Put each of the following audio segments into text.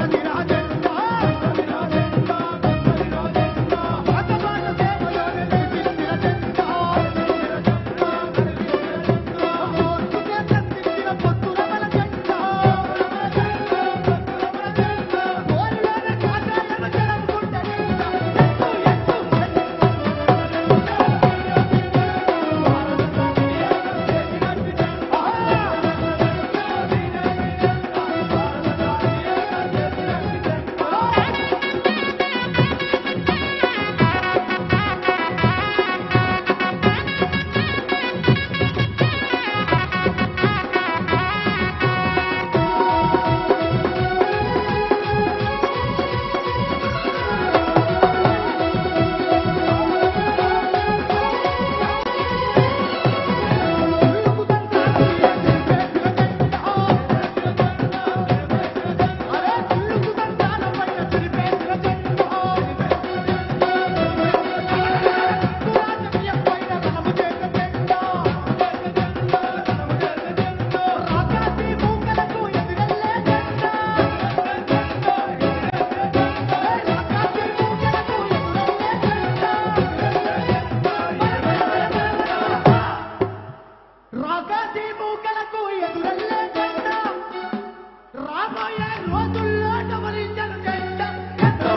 రాగాది మూకలకు ఎదురల్లే జెండ రాబోయే రోజుల్లో డబలించను జెండ ఎంతో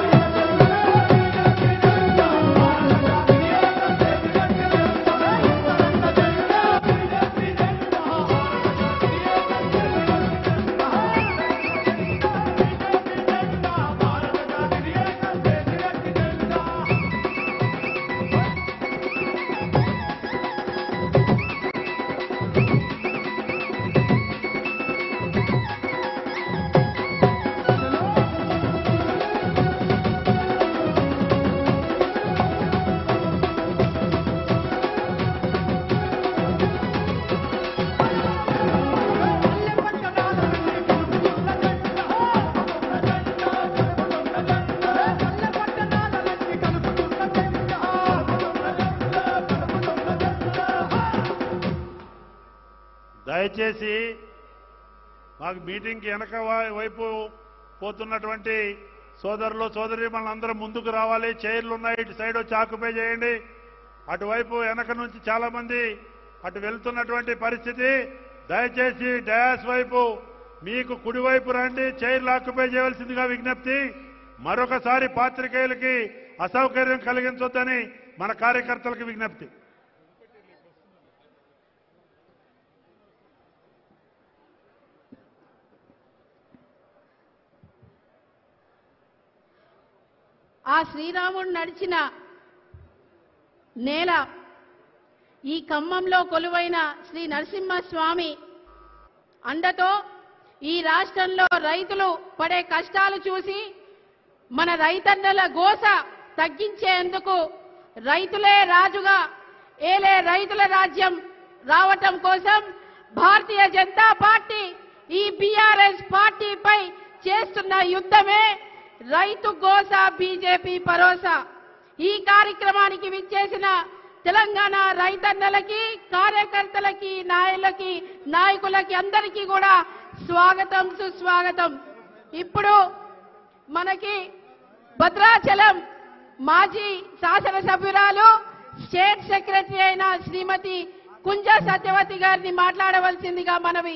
దయచేసి మాకు మీటింగ్కి వెనక వై- వైపు పోతున్నటువంటి సోదరులు సోదరి అందరం ముందుకు రావాలి చైర్లు ఉన్నాయి ఇటు సైడ్ వచ్చి ఆక్యుపై చేయండి అటువైపు వెనక నుంచి చాలా మంది అటు వెళ్తున్నటువంటి పరిస్థితి దయచేసి డయాస్ వైపు మీకు కుడివైపు రండి చైర్లు ఆక్యుపై చేయవలసిందిగా విజ్ఞప్తి మరొకసారి పాత్రికేయులకి అసౌకర్యం కలిగించొద్దని మన కార్యకర్తలకు విజ్ఞప్తి ఆ శ్రీరాముడు నడిచిన నేల ఈ ఖమ్మంలో కొలువైన శ్రీ నరసింహస్వామి అండతో ఈ రాష్ట్రంలో రైతులు పడే కష్టాలు చూసి మన రైతన్నల గోస తగ్గించేందుకు రైతులే రాజుగా ఏలే రైతుల రాజ్యం రావటం కోసం భారతీయ జనతా పార్టీ ఈ బీఆర్ఎస్ పార్టీపై చేస్తున్న యుద్ధమే రైతు గోస బీజేపీ భరోసా ఈ కార్యక్రమానికి విచ్చేసిన తెలంగాణ రైతన్నలకి కార్యకర్తలకి నాయకులకి నాయకులకి అందరికీ కూడా స్వాగతం సుస్వాగతం ఇప్పుడు మనకి భద్రాచలం మాజీ శాసనసభ్యురాలు స్టేట్ సెక్రటరీ అయిన శ్రీమతి కుంజ సత్యవతి గారిని మాట్లాడవలసిందిగా మనవి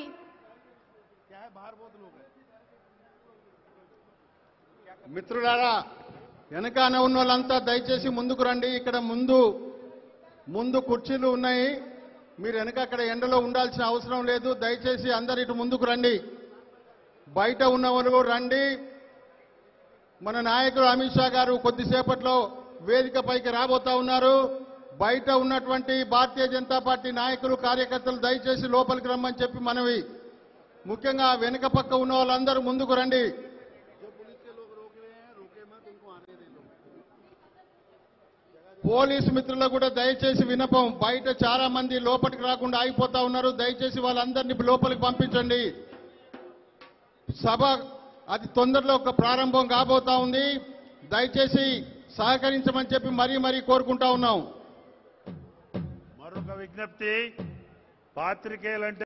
మిత్రులారా వెనకాన ఉన్న వాళ్ళంతా దయచేసి ముందుకు రండి ఇక్కడ ముందు ముందు కుర్చీలు ఉన్నాయి మీరు వెనక అక్కడ ఎండలో ఉండాల్సిన అవసరం లేదు దయచేసి అందరు ఇటు ముందుకు రండి బయట ఉన్న వాళ్ళు రండి మన నాయకుడు అమిత్ షా గారు కొద్దిసేపట్లో వేదిక పైకి రాబోతా ఉన్నారు బయట ఉన్నటువంటి భారతీయ జనతా పార్టీ నాయకులు కార్యకర్తలు దయచేసి లోపలికి రమ్మని చెప్పి మనవి ముఖ్యంగా వెనుక పక్క ఉన్న వాళ్ళందరూ ముందుకు రండి పోలీసు మిత్రులకు కూడా దయచేసి వినపం బయట చాలా మంది లోపలికి రాకుండా ఆగిపోతా ఉన్నారు దయచేసి వాళ్ళందరినీ లోపలికి పంపించండి సభ అతి తొందరలో ఒక ప్రారంభం కాబోతా ఉంది దయచేసి సహకరించమని చెప్పి మరీ మరీ కోరుకుంటా ఉన్నాం మరొక విజ్ఞప్తి పాత్రికేయులంటే